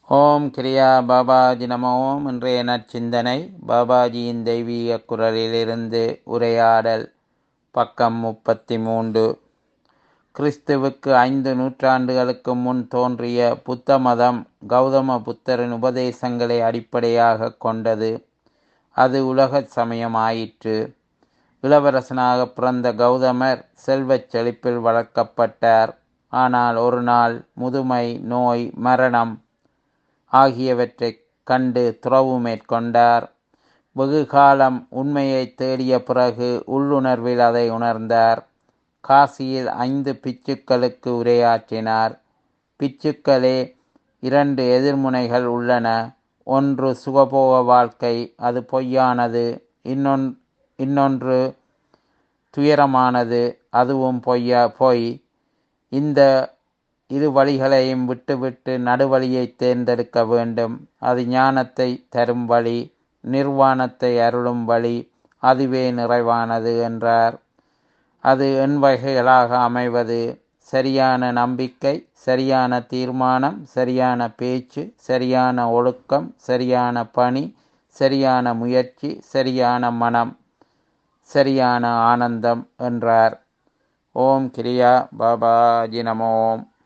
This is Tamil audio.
ஓம் கிரியா பாபாஜி நம ஓம் இன்றைய நற்சிந்தனை பாபாஜியின் தெய்வீக குரலிலிருந்து உரையாடல் பக்கம் முப்பத்தி மூன்று கிறிஸ்துவுக்கு ஐந்து நூற்றாண்டுகளுக்கு முன் தோன்றிய புத்த மதம் கௌதம புத்தரின் உபதேசங்களை அடிப்படையாக கொண்டது அது உலகச் சமயமாயிற்று இளவரசனாக பிறந்த கௌதமர் செல்வச் செழிப்பில் வளர்க்கப்பட்டார் ஆனால் ஒரு நாள் முதுமை நோய் மரணம் ஆகியவற்றைக் கண்டு துறவு மேற்கொண்டார் வெகு காலம் உண்மையை தேடிய பிறகு உள்ளுணர்வில் அதை உணர்ந்தார் காசியில் ஐந்து பிச்சுக்களுக்கு உரையாற்றினார் பிச்சுக்களே இரண்டு எதிர்முனைகள் உள்ளன ஒன்று சுகபோக வாழ்க்கை அது பொய்யானது இன்னொன் இன்னொன்று துயரமானது அதுவும் பொய்யா பொய் இந்த இரு வழிகளையும் விட்டுவிட்டு நடுவழியை தேர்ந்தெடுக்க வேண்டும் அது ஞானத்தை தரும் வழி நிர்வாணத்தை அருளும் வழி அதுவே நிறைவானது என்றார் அது எண் வகைகளாக அமைவது சரியான நம்பிக்கை சரியான தீர்மானம் சரியான பேச்சு சரியான ஒழுக்கம் சரியான பணி சரியான முயற்சி சரியான மனம் சரியான ஆனந்தம் என்றார் ஓம் கிரியா பாபாஜி நமோம்